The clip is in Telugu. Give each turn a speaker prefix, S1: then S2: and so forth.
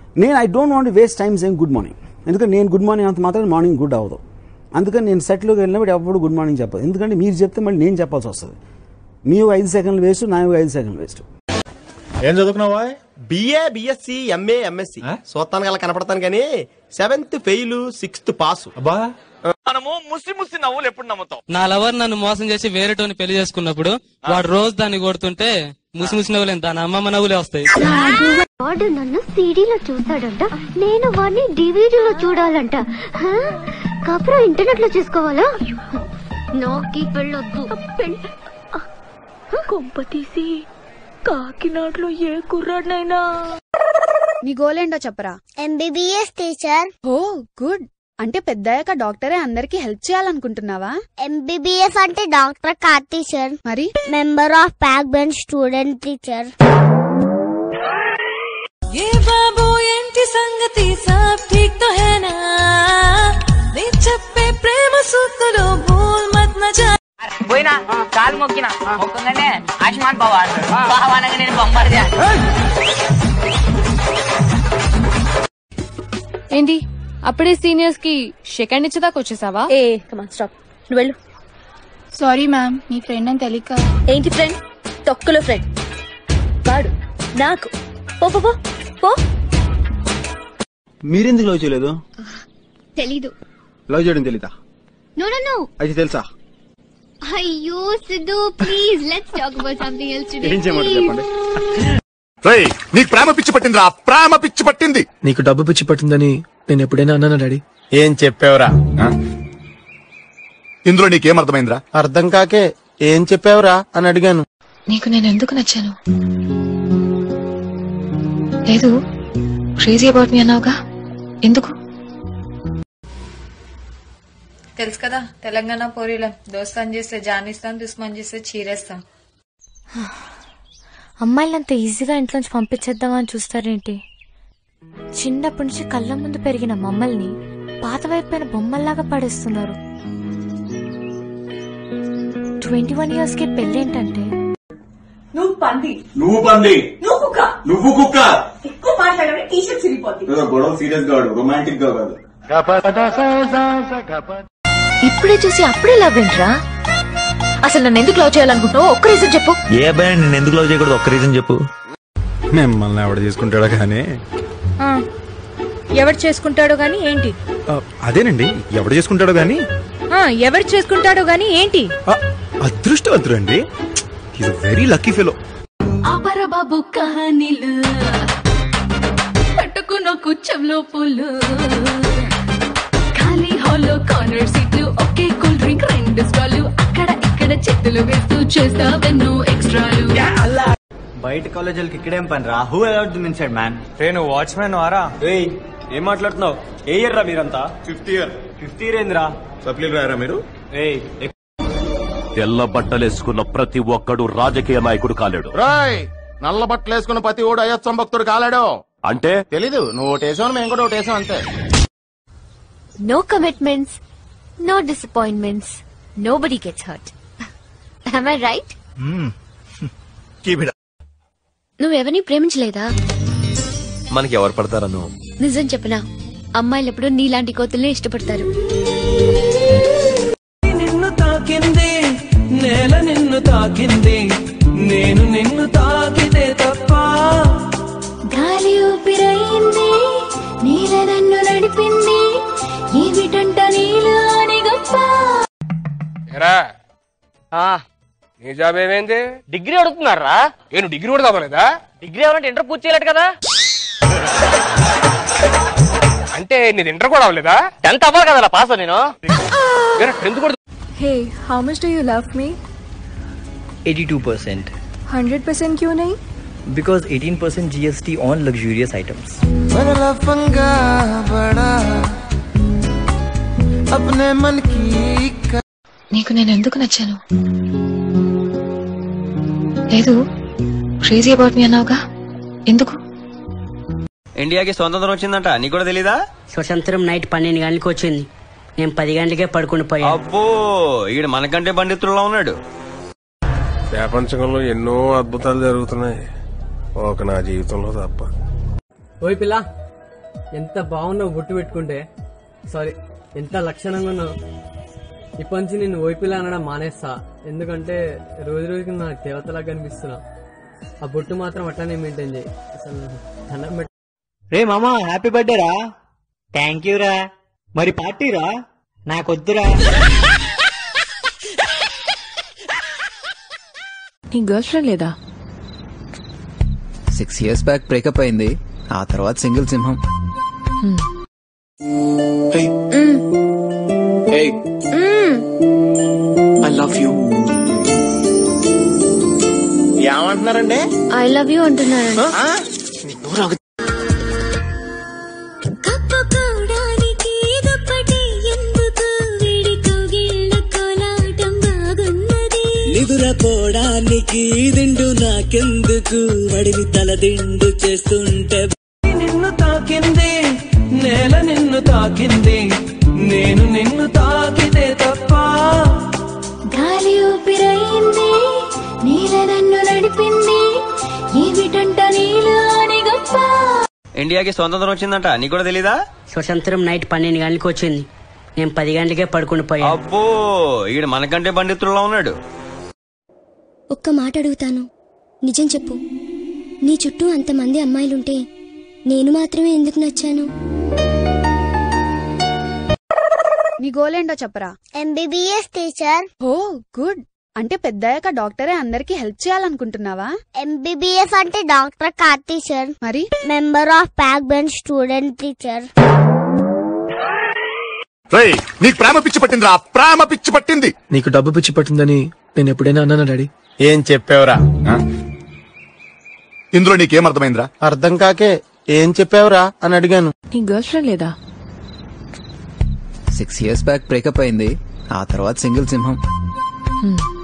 S1: నేను I don't want waste time same good morning ఎందుకంటే నేను గుడ్ మార్నింగ్ అంత మాత్రం మార్నింగ్ గుడ్ అవ్వదు అందుకని నేను సెట్లోకి వెళ్ళినప్పుడు ఎప్పుడు గుడ్ మార్నింగ్ చెప్పదు ఎందుకంటే మీరు చెప్తే మళ్ళీ నేను చెప్పాల్సి వస్తుంది మీ ఐదు సెకండ్లు వేస్ట్ నా ఐదు సెకండ్లు వేస్ట్
S2: ఏం చదువుకున్నావా
S3: బిఏ బిఎస్సి ఎంఏ ఎంఎస్సి చూస్తాను అలా కనపడతాను కానీ సెవెంత్ ఫెయిల్ సిక్స్త్ పాస్
S2: అబ్బా
S4: మనము ముసి ముసి నవ్వులు ఎప్పుడు నమ్ముతాం
S5: నా లవర్ నన్ను మోసం చేసి వేరేటోని పెళ్లి చేసుకున్నప్పుడు వాడు రోజు దాన్ని కొడుతుంటే ముసి ముసి నవ్వులేం దాని అమ్మమ్మ నవ్వులే వస్తాయి
S6: వాడు నన్ను సీడీలో చూస్తాడంట నేను వాడిని డివిడీలో చూడాలంట హా? కాపురం ఇంటర్నెట్ లో చూసుకోవాలా నాకి పెళ్ళొద్దు కొంప తీసి కాకినాడలో ఏ కుర్రాడినైనా
S7: నీ గోల్ ఏంటో చెప్పరా
S6: ఎంబీబీఎస్ టీచర్
S7: ఓ గుడ్ అంటే పెద్దయ్యాక డాక్టరే అందరికి హెల్ప్ చేయాలనుకుంటున్నావా
S6: ఎంబీబీఎస్ అంటే డాక్టర్ కార్ టీచర్
S7: మరి
S6: member of back bench student teacher
S8: ఏ బాబు ఏంటి సంగతి సబ్ ठीक तो है ना నీ చెప్పే ప్రేమ సూత్తులు భూల్ మత్ నా జా
S9: పోయినా కాలు మొక్కిన మొక్కగానే ఆయుష్మాన్ బావా బావా అనగా నేను బొమ్మారు
S7: ఏంటి అప్పుడే సీనియర్స్ కి సెకండ్ ఇచ్చేదాకా వచ్చేసావా
S8: ఏ కమాన్ స్టాప్ నువ్వు వెళ్ళు
S7: సారీ మ్యామ్ మీ ఫ్రెండ్ అని తెలియక
S8: ఏంటి ఫ్రెండ్ తొక్కులో ఫ్రెండ్ వాడు నాకు పో పో పో పో
S3: మీరెందుకు లవ్ చేయలేదు
S6: తెలీదు
S3: లవ్ చేయడం తెలీదా
S6: నో నో నో
S3: అయితే తెలుసా
S6: అయ్యో Siddhu please let's talk about something else today
S3: ఏం చేయమంటారు చెప్పండి
S2: నీకు ప్రేమ పిచ్చి పట్టిందిరా ప్రేమ పిచ్చి పట్టింది
S10: నీకు డబ్బు పిచ్చి పట్టిందని నేను ఎప్పుడైనా అన్నానా డాడీ
S3: ఏం చెప్పావురా
S2: ఇందులో నీకేం అర్థమైందిరా
S3: అర్థం కాకే ఏం చెప్పావురా అని అడిగాను
S8: నీకు నేను ఎందుకు నచ్చాను లేదు క్రేజీ అబౌట్ మీ అన్నావుగా ఎందుకు
S11: తెలుసు కదా తెలంగాణ పోరీలం దోస్తాన్ చేస్తే జానిస్తాం దుస్మాన్ చేస్తే చీరేస్తాం
S8: అమ్మాయిలంత ఈజీగా ఇంట్లోంచి పంపించేద్దామని చూస్తారేంటి చిన్నప్పటి నుంచి కళ్ళ ముందు పెరిగిన మమ్మల్ని పాతవైపోయిన బొమ్మల్లాగా పడేస్తున్నారు ట్వంటీ వన్ ఇయర్స్ కి పెళ్ళేంటంటే
S9: నువ్వు పంది
S2: నువ్వు పంది
S9: నువ్వు కుక్క
S2: నువ్వు కుక్క
S9: ఎక్కువ మాట్లాడే టీషర్ట్ సిరిపోద్ది
S2: గొడవ సీరియస్ గా రొమాంటిక్ గా కాదు
S8: ఇప్పుడే చూసి అప్పుడే లవ్ ఏంట్రా అసలు నన్ను ఎందుకు లవ్ చేయాలనుకుంటున్నావు ఒక్క రీజన్ చెప్పు
S12: ఏ అబ్బాయి నేను ఎందుకు లవ్ చేయకూడదు ఒక్క రీజన్ చెప్పు
S3: మిమ్మల్ని ఎవడ చేసుకుంటాడా కానీ
S7: ఎవరు చేసుకుంటాడో గాని ఏంటి
S3: అదేనండి ఎవడు చేసుకుంటాడో గానీ
S7: ఎవరు చేసుకుంటాడో గాని ఏంటి
S3: అదృష్టవంతుడండి ఈజ్ వెరీ లక్కీ ఫెలో
S8: అపర బాబు కహానీలు పట్టుకున్న కుచ్చంలో పూలు ఖాళీ హాల్లో కార్నర్ సీట్లు ఒకే కూల్ డ్రింక్ రెండు స్టాలు అక్కడ ఇక్కడ చేతులు వేస్తూ చేస్తావెన్నో ఎక్స్ట్రాలు
S12: బయట కాలేజీలకి ఇక్కడేం పని రా who allowed them inside man
S4: నేను వాచ్మెన్ ఆరా
S12: ఏయ్ ఏం మాట్లాడుతున్నావు ఏ ఇయర్ రా మీరంతా
S2: ఫిఫ్త్ ఇయర్
S12: ఫిఫ్త్ ఇయర్ ఏందిరా
S2: సప్లీలు రాయరా మీరు
S12: ఏయ్
S13: తెల్ల బట్టలేసుకున్న ప్రతి ఒక్కడు రాజకీయ నాయకుడు కాలేడు
S2: రాయ్ నల్ల బట్టలు వేసుకున్న ప్రతి ఓడు అయ్యత్సం భక్తుడు కాలాడు
S13: అంటే
S2: తెలీదు నువ్వు ఓటేసావు మేము కూడా ఓటేసాం అంతే
S8: no commitments no disappointments nobody gets hurt I right
S12: keep it
S8: నువ్వెవరిని ప్రేమించలేదా
S12: మనకి ఎవరు పడతారను
S8: నిజం చెప్పనా అమ్మాయిలు ఎప్పుడు నీలాంటి కోతుల్ని ఇష్టపడతారు
S14: నిన్ను తాకింది నేల నిన్ను తాకింది నేను నిన్ను తాకితే తప్ప
S8: గాలి ఊపిరయింది నీల నన్ను నడిపింది ఏమిటంట నీలో అని గొప్ప
S4: ఎరా నీ జాబ్ ఏమైంది
S9: డిగ్రీ అడుగుతున్నారా
S4: నేను డిగ్రీ కూడా తవ్వలేదా
S9: డిగ్రీ ఎవరంటే ఇంటర్ పూర్తి చేయలేడు కదా
S4: అంటే నీది ఇంటర్ కూడా అవ్వలేదా
S9: టెన్త్ అవ్వాలి కదా పాస్ నేను
S4: టెన్త్ కూడా
S7: hey how much do you love me
S12: 82%
S7: 100% क्यों नहीं
S12: because 18% GST on luxurious items.
S14: बड़ा पंगा बड़ा अपने मन की
S8: నీకు నేను ఎందుకు నచ్చాను లేదు క్రేజీ అబౌట్ మీ అన్నావుగా ఎందుకు
S12: ఇండియాకి స్వతంత్రం వచ్చిందంట నీకు కూడా తెలీదా
S9: స్వతంత్రం నైట్ పన్నెండు గంటలకు వచ్చింది నేను పది గంటలకే పడుకుని పోయా
S12: అబ్బో ఈడ మనకంటే పండితుల్లో ఉన్నాడు
S4: ప్రపంచంలో ఎన్నో అద్భుతాలు జరుగుతున్నాయి ఒక నా జీవితంలో తప్ప
S9: ఓయ్ పిల్ల
S15: ఎంత బాగున్నావు బొట్టు పెట్టుకుంటే సారీ ఎంత లక్షణంగా ఉన్నావు ఇప్పటి నుంచి నేను ఓపిలా అనడం మానేస్తా ఎందుకంటే రోజు రోజుకి నాకు దేవతలా కనిపిస్తున్నా ఆ బొట్టు మాత్రం అట్లానే మెయింటైన్ చేయి అసలు దండం పెట్ట
S16: రే మామా హ్యాపీ బర్త్డే రా థ్యాంక్ యూ రా మరి పార్టీ రా నాకొద్దురా
S17: నీ గర్ల్ ఫ్రెండ్ లేదా
S18: సిక్స్ ఇయర్స్ బ్యాక్ బ్రేకప్ అయింది ఆ తర్వాత సింగిల్ సింహం
S10: ఐ లవ్ యూ
S3: ఏమంటున్నారండి
S6: ఐ లవ్ యూ అంటున్నారండి కప్పుకోవడానికి దుప్పటి ఎందుకు వేడి కౌగిళ్ళ కోలాటం బాగున్నది
S14: నిదురపోవడానికి దిండు నాకెందుకు వడిని తల దిండు చేస్తుంటే నిన్ను తాకింది నేల నిన్ను తాకింది నేను నిన్ను తాకితే తప్ప
S6: గాలి ఊపిరైంది నీల నన్ను నడిపింది ఏమిటంట నీళ్ళు అని గొప్ప
S19: ఇండియాకి స్వతంత్రం వచ్చిందంట నీకు కూడా తెలీదా
S20: స్వతంత్రం నైట్ పన్నెండు గంటలకు వచ్చింది నేను పది గంటలకే పడుకుని పోయా
S19: అబ్బో ఈడు మనకంటే పండితుల్లో ఉన్నాడు
S6: ఒక్క మాట అడుగుతాను నిజం చెప్పు నీ చుట్టూ అంతమంది అమ్మాయిలుంటే నేను మాత్రమే ఎందుకు నచ్చాను
S7: నీ గోల్ ఏంటో చెప్పరా
S6: ఎంబీబీఎస్ టీచర్
S7: ఓ గుడ్ అంటే పెద్దయ్యాక డాక్టరే అందరికి హెల్ప్ చేయాలనుకుంటున్నావా
S6: ఎంబీబీఎస్ అంటే డాక్టర్ కార్ టీచర్
S7: మరి
S6: member of back bench student teacher
S2: రేయ్ నీకు ప్రేమ పిచ్చి పట్టిందిరా ప్రేమ పిచ్చి పట్టింది
S10: నీకు డబ్బు పిచ్చి పట్టిందని నేను ఎప్పుడైనా అన్నానా డాడీ
S2: ఏం చెప్పావురా ఇందులో నీకేం అర్థమైందిరా
S21: అర్థం కాకే ఏం చెప్పావురా అని అడిగాను
S17: నీ గర్ల్ ఫ్రెండ్ లేదా
S18: సిక్స్ ఇయర్స్ బ్యాక్ బ్రేకప్ అయింది ఆ తర్వాత సింగిల్ సింహం
S17: హ్మ్.